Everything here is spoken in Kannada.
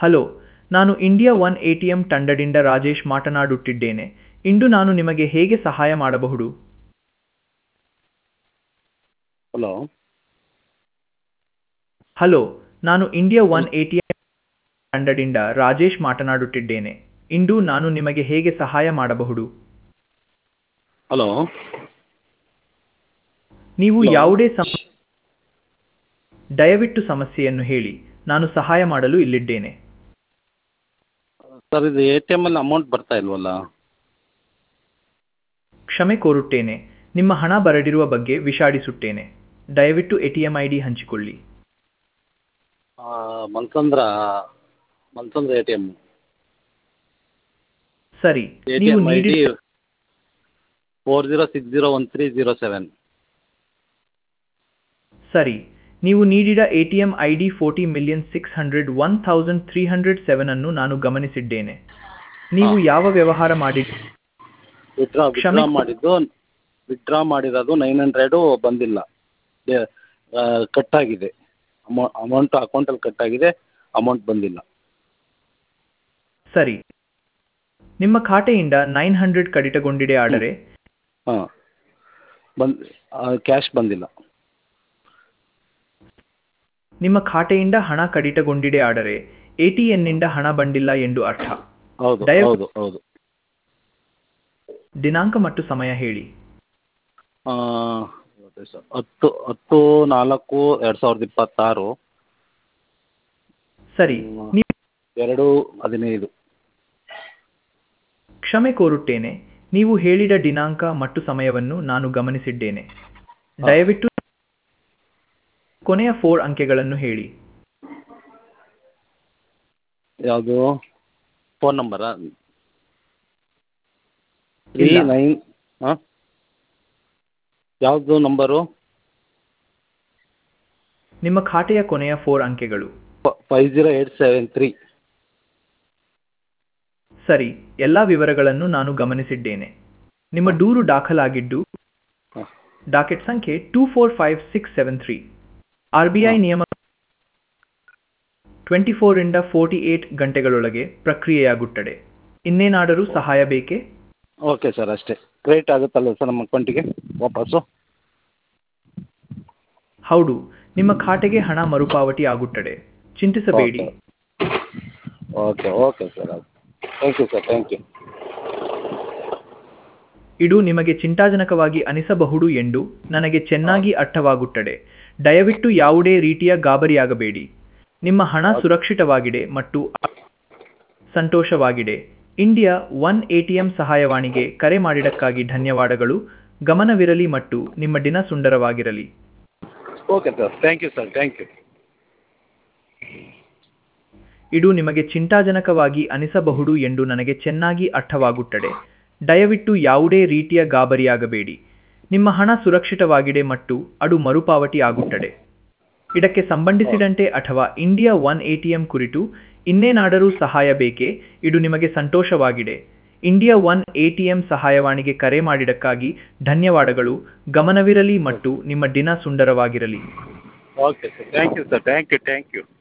ಹಲೋ ನಾನು India one A T M ತಂಡದಿಂದ ರಾಜೇಶ್ ಮಾತನಾಡುತ್ತಿದ್ದೇನೆ ಇಂದು ನಾನು ನಿಮಗೆ ಹೇಗೆ ಸಹಾಯ ಮಾಡಬಹುದು ಹಲೋ ಹಲೋ ನಾನು India one A T M ತಂಡದಿಂದ ರಾಜೇಶ್ ಮಾತನಾಡುತ್ತಿದ್ದೇನೆ ಇಂದು ನಾನು ನಿಮಗೆ ಹೇಗೆ ಸಹಾಯ ಮಾಡಬಹುದು ಹಲೋ ನೀವು Hello. ಯಾವುದೇ ಸಮ ದಯವಿಟ್ಟು ಸಮಸ್ಯೆಯನ್ನು ಹೇಳಿ ನಾನು ಸಹಾಯ ಮಾಡಲು ಇಲ್ಲಿದ್ದೇನೆ ಸರ್ ಇದು ಎ ಟಿ ಎಮ್ಮಲ್ಲಿ ಅಮೌಂಟ್ ಬರ್ತಾ ಇಲ್ವಲ್ಲ ಕ್ಷಮೆ ಕೋರುತ್ತೇನೆ ನಿಮ್ಮ ಹಣ ಬರದಿರುವ ಬಗ್ಗೆ ವಿಷಾದಿಸುತ್ತೇನೆ ದಯವಿಟ್ಟು A T M I D ಹಂಚಿಕೊಳ್ಳಿ ಆ, Malsandra Malsandra A T M ಸರಿ ಎ ಟಿ ನೀವು ಎಮ್ ಐ ಡಿ ನೀಡಿದ four zero six zero one three zero seven ಸರಿ ನೀವು ನೀಡಿದ A T M I D forty million six hundred one thousand three hundred seven ಅನ್ನು ನಾನು ಗಮನಿಸಿದ್ದೇನೆ ನೀವು ಹಾ. ಯಾವ ವ್ಯವಹಾರ ಮಾಡಿ ವಿಡ್ರಾ ಕ್ಷಮೆ ವಿಡ್ರಾ ಮಾಡಿದ್ದು ವಿಡ್ರಾ ಮಾಡಿರೋದು ನೈನ್ ಹಂಡ್ರೆಡು ಬಂದಿಲ್ಲ ಕಟ್ ಆಗಿದೆ ಅಮೌ ಅಮೌಂಟ್ ಅಕೌಂಟಲ್ಲಿ ಕಟ್ ಆಗಿದೆ ಅಮೌಂಟ್ ಬಂದಿಲ್ಲ ಸರಿ ನಿಮ್ಮ ಖಾತೆಯಿಂದ ನೈನ್ ಹಂಡ್ರೆಡ್ ಕಡಿತಗೊಂಡಿದೆ ಆದರೆ ಹಾಂ ಬಂದ್ ಕ್ಯಾಶ್ ಬಂದಿಲ್ಲ ನಿಮ್ಮ ಖಾತೆಯಿಂದ ಹಣ ಕಡಿತಗೊಂಡಿದೆ ಆದರೆ ಎ ಟಿ ಎನ್ನಿಂದ ಹಣ ಬಂದಿಲ್ಲ ಎಂದು ಅರ್ಥ ಹೌದು ದಯವಿಟ್ಟು- ಹೌದು ಹೌದು ದಿನಾಂಕ ಮತ್ತು ಸಮಯ ಹೇಳಿ ಆ, ಹತ್ತು ಹತ್ತು ನಾಲ್ಕು ಎರಡು ಸಾವಿರದ ಇಪ್ಪತ್ತಾರು ಸರಿ ನೀವು ಎರಡು ಹದಿನೈದು ಕ್ಷಮೆ ಕೋರುತ್ತೇನೆ ನೀವು ಹೇಳಿದ ದಿನಾಂಕ ಮತ್ತು ಸಮಯವನ್ನು ನಾನು ಗಮನಿಸಿದ್ದೇನೆ ದಯವಿಟ್ಟು ಕೊನೆಯ ಫೋರ್ ಅಂಕೆಗಳನ್ನು ಹೇಳಿ ಯಾವುದು ಫೋನ್ ನಂಬರಾ ತ್ರೀ ಇಲ್ಲ. ನೈನ್ ಹಾಂ ಯಾವುದು ನಂಬರು ನಿಮ್ಮ ಖಾತೆಯ ಕೊನೆಯ ಫೋರ್ ಅಂಕೆಗಳು five zero eight seven three ಸರಿ ಎಲ್ಲ ವಿವರಗಳನ್ನು ನಾನು ಗಮನಿಸಿದ್ದೇನೆ ನಿಮ್ಮ ದೂರು ದಾಖಲಾಗಿದ್ದು ಹಾಂ ಡಾಕೆಟ್ ಸಂಖ್ಯೆ two four five six seven three R B I ಹಾ. ನಿಯಮ ಟ್ವೆಂಟಿ ಫೋರಿಂದ ಫೋರ್ಟಿ ಏಟ್ ಗಂಟೆಗಳೊಳಗೆ ಪ್ರಕ್ರಿಯೆಯಾಗುತ್ತದೆ ಇನ್ನೇನಾದರೂ ಸಹಾಯ ಬೇಕೇ ಓಕೆ ಸರ್ ಅಷ್ಟೇ ಕ್ರೆಡಿಟ್ ಆಗುತ್ತಲ್ಲ ಸರ್ ನಮ್ಮ ಅಕೌಂಟಿಗೆ ವಾಪಸ್ಸು ಹೌದು ನಿಮ್ಮ ಖಾತೆಗೆ ಹಣ ಮರುಪಾವತಿ ಆಗುತ್ತದೆ ಚಿಂತಿಸಬೇಡಿ okay okay sir thank you sir thank you ಇದು ನಿಮಗೆ ಚಿಂತಾಜನಕವಾಗಿ ಅನಿಸಬಹುದು ಎಂದು ನನಗೆ ಚೆನ್ನಾಗಿ ಅರ್ಥವಾಗುತ್ತದೆ ದಯವಿಟ್ಟು ಯಾವುದೇ ರೀತಿಯ ಗಾಬರಿಯಾಗಬೇಡಿ ನಿಮ್ಮ ಹಣ ಸುರಕ್ಷಿತವಾಗಿದೆ ಮತ್ತು ಸಂತೋಷವಾಗಿದೆ ಇಂಡಿಯಾ ಒನ್ ಎಟಿಎಂ ಸಹಾಯವಾಣಿಗೆ ಕರೆ ಮಾಡಿದ್ದಕ್ಕಾಗಿ ಧನ್ಯವಾದಗಳು ಗಮನವಿರಲಿ ಮತ್ತು ನಿಮ್ಮ ದಿನ ಸುಂದರವಾಗಿರಲಿ okay sir thank you sir thank you ಇದು ನಿಮಗೆ ಚಿಂತಾಜನಕವಾಗಿ ಅನಿಸಬಹುದು ಎಂದು ನನಗೆ ಚೆನ್ನಾಗಿ ಅರ್ಥವಾಗುತ್ತದೆ ದಯವಿಟ್ಟು ಯಾವುದೇ ರೀತಿಯ ಗಾಬರಿಯಾಗಬೇಡಿ ನಿಮ್ಮ ಹಣ ಸುರಕ್ಷಿತವಾಗಿದೆ ಮತ್ತು ಅದು ಮರುಪಾವತಿ ಆಗುತ್ತದೆ ಇದಕ್ಕೆ ಸಂಬಂಧಿಸಿದಂತೆ ಅಥವಾ ಇಂಡಿಯಾ ಒನ್ ಎಟಿಎಂ ಕುರಿತು ಇನ್ನೇನಾದರೂ ಸಹಾಯ ಬೇಕೇ ಇದು ನಿಮಗೆ ಸಂತೋಷವಾಗಿದೆ ಇಂಡಿಯಾ ಒನ್ ಎಟಿಎಂ ಸಹಾಯವಾಣಿಗೆ ಕರೆ ಮಾಡಿದ್ದಕ್ಕಾಗಿ ಧನ್ಯವಾದಗಳು ಗಮನವಿರಲಿ ಮತ್ತು ನಿಮ್ಮ ದಿನ ಸುಂದರವಾಗಿರಲಿ okay sir thank you sir thank you thank you